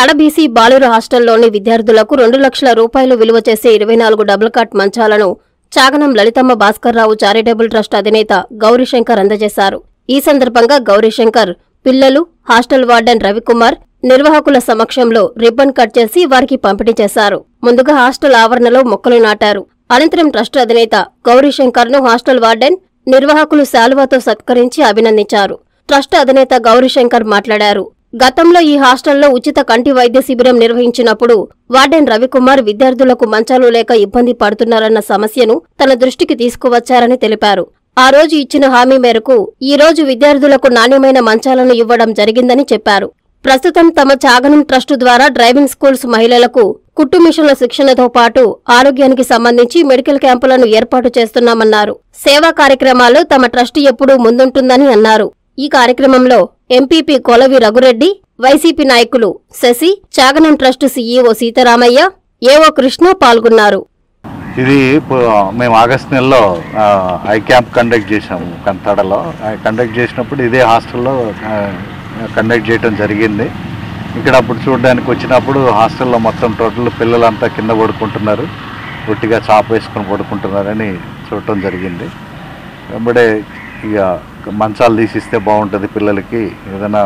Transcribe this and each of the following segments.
కడబీసీ బాలుర హాస్టల్లోని విద్యార్థులకు రెండు లక్షల రూపాయలు విలువ చేసే ఇరవై నాలుగు డబుల్ కాట్ మంచాలను చాగనం లలితమ్మ భాస్కర్రావు చారిటబుల్ ట్రస్ట్ అధినేత గౌరీశంకర్ అందజేశారు ఈ సందర్భంగా గౌరీశంకర్ పిల్లలు హాస్టల్ వార్డెన్ రవికుమార్ నిర్వాహకుల సమక్షంలో రిబ్బన్ కట్ చేసి వారికి పంపిణీ చేశారు ముందుగా హాస్టల్ ఆవరణలో మొక్కలు నాటారు అనంతరం ట్రస్ట్ అధినేత గౌరీశంకర్ ను హాస్టల్ వార్డెన్ నిర్వాహకులు శాలువాతో సత్కరించి అభినందించారు ట్రస్ట్ అధినేత గౌరీశంకర్ మాట్లాడారు గతంలో ఈ హాస్టల్లో ఉచిత కంటి వైద్య శిబిరం నిర్వహించినప్పుడు వార్డెన్ రవికుమార్ విద్యార్థులకు మంచాలు లేక ఇబ్బంది పడుతున్నారన్న సమస్యను తన దృష్టికి తీసుకువచ్చారని తెలిపారు ఆ రోజు ఇచ్చిన హామీ మేరకు ఈ రోజు విద్యార్థులకు నాణ్యమైన మంచాలను ఇవ్వడం జరిగిందని చెప్పారు ప్రస్తుతం తమ చాగనం ట్రస్టు ద్వారా డ్రైవింగ్ స్కూల్స్ మహిళలకు కుట్టు మిషన్ల శిక్షణతో పాటు ఆరోగ్యానికి సంబంధించి మెడికల్ క్యాంపులను ఏర్పాటు చేస్తున్నామన్నారు సేవా కార్యక్రమాల్లో తమ ట్రస్ట్ ఎప్పుడూ ముందుంటుందని అన్నారు ఈ కార్యక్రమంలో ఎంపీపీ కొలవి రఘురెడ్డి వైసీపీ నాయకులు Sasi Chaganam trust CEO Seetharamaiah AO Krishna పాల్గొన్నారు ఇది ఇప్పుడు మేము ఆగస్ట్ నెలలో ఆ, ఐ క్యాంప్ కండక్ట్ చేసాము కంతాడలో ఆ కండక్ట్ చేసినప్పుడు ఇదే హాస్టల్లో ఆ, కండక్ట్ చేయడం జరిగింది ఇక్కడ అప్పుడు చూడడానికి వచ్చినప్పుడు హాస్టల్లో మొత్తం టోటల్ పిల్లలంతా కింద పడుకుంటున్నారు ఒట్టిగా చాప వేసుకొని పడుకుంటున్నారని చూడటం జరిగింది వెంబడే ఇక మంచాలు తీసిస్తే బాగుంటుంది పిల్లలకి ఏదైనా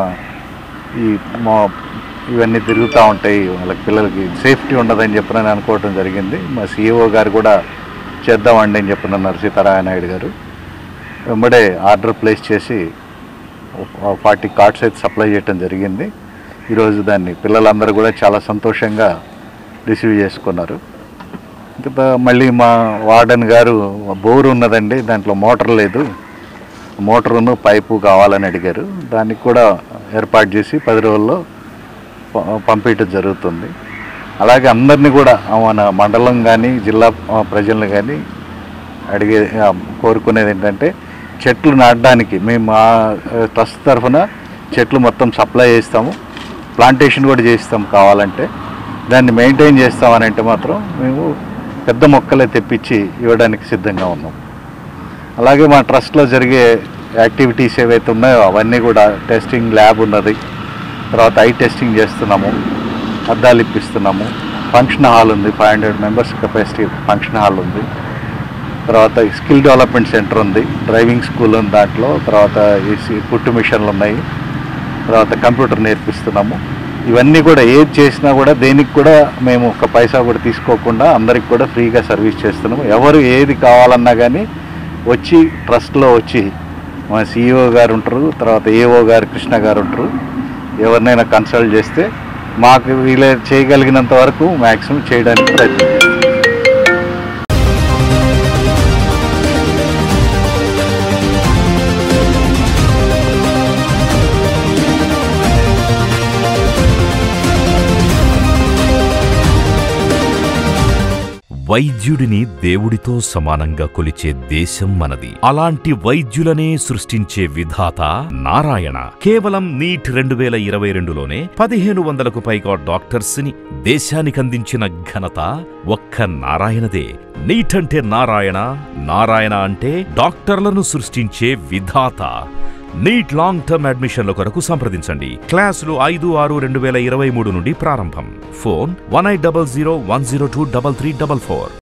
ఈ మా ఇవన్నీ తిరుగుతూ ఉంటాయి వాళ్ళకి పిల్లలకి సేఫ్టీ ఉండదని చెప్పి నేను అనుకోవడం జరిగింది మా సీఈఓ గారు కూడా చేద్దామండి అని చెప్పినన్నారు సీతారాయ నాయుడు గారు వెంబడే ఆర్డర్ ప్లేస్ చేసి ఫార్టీ కార్డ్స్ అయితే సప్లై చేయడం జరిగింది ఈరోజు దాన్ని పిల్లలందరూ కూడా చాలా సంతోషంగా రిసీవ్ చేసుకున్నారు ఇంకా మళ్ళీ మా వార్డెన్ గారు బోర్ ఉన్నదండి దాంట్లో మోటార్ లేదు మోటారును పైపు కావాలని అడిగారు దానికి కూడా ఏర్పాటు చేసి పది రోజుల్లో ప- పంపించడం జరుగుతుంది అలాగే అందరినీ కూడా ఆ, మన మండలం కానీ జిల్లా ఆ, ప్రజలను కానీ అడిగే ఆ, కోరుకునేది ఏంటంటే చెట్లు నాటడానికి మేము మా ట్రస్ట్ తరఫున చెట్లు మొత్తం సప్లై చేస్తాము ప్లాంటేషన్ కూడా చేస్తాం కావాలంటే దాన్ని మెయింటైన్ చేస్తామని అంటే మాత్రం మేము పెద్ద మొక్కలే తెప్పించి ఇవ్వడానికి సిద్ధంగా ఉన్నాం అలాగే మా ట్రస్ట్లో జరిగే యాక్టివిటీస్ ఏవైతే ఉన్నాయో అవన్నీ కూడా టెస్టింగ్ ల్యాబ్ ఉన్నది తర్వాత ఐ టెస్టింగ్ చేస్తున్నాము అద్దాలు ఇప్పిస్తున్నాము ఫంక్షన్ హాల్ ఉంది five hundred members capacity function hall ఉంది తర్వాత స్కిల్ డెవలప్మెంట్ సెంటర్ ఉంది డ్రైవింగ్ స్కూల్ ఉంది దాంట్లో తర్వాత ఈ కుట్టు మిషన్లు ఉన్నాయి తర్వాత కంప్యూటర్ నేర్పిస్తున్నాము ఇవన్నీ కూడా ఏది చేసినా కూడా దేనికి కూడా మేము ఒక పైసా కూడా తీసుకోకుండా అందరికి కూడా ఫ్రీగా సర్వీస్ చేస్తున్నాము ఎవరు ఏది కావాలన్నా కానీ వచ్చి ట్రస్ట్లో వచ్చి మా సిఇఓ గారు ఉంటారు తర్వాత ఏఓ గారు కృష్ణ గారు ఉంటారు ఎవరినైనా కన్సల్ట్ చేస్తే మాకు వీలే చేయగలిగినంత వరకు మ్యాక్సిమం చేయడానికి ప్రయత్నం చేస్తాం వైద్యుడిని దేవుడితో సమానంగా కొలిచే దేశం మనది అలాంటి వైద్యులనే సృష్టించే విధాత నారాయణ కేవలం నీట్ రెండు వేల ఇరవై రెండులోనే పదిహేను వందలకు పైగా డాక్టర్స్ ని దేశానికందించిన ఘనత ఒక్క నారాయణదే నీట్ అంటే నారాయణ నారాయణ అంటే డాక్టర్లను సృష్టించే విధాత నీట్ లాంగ్ టర్మ్ అడ్మిషన్ల కొరకు సంప్రదించండి క్లాసులు ఐదు ఆరు రెండు వేల ఇరవై మూడు నుండి ప్రారంభం phone one eight double zero one zero two double three double four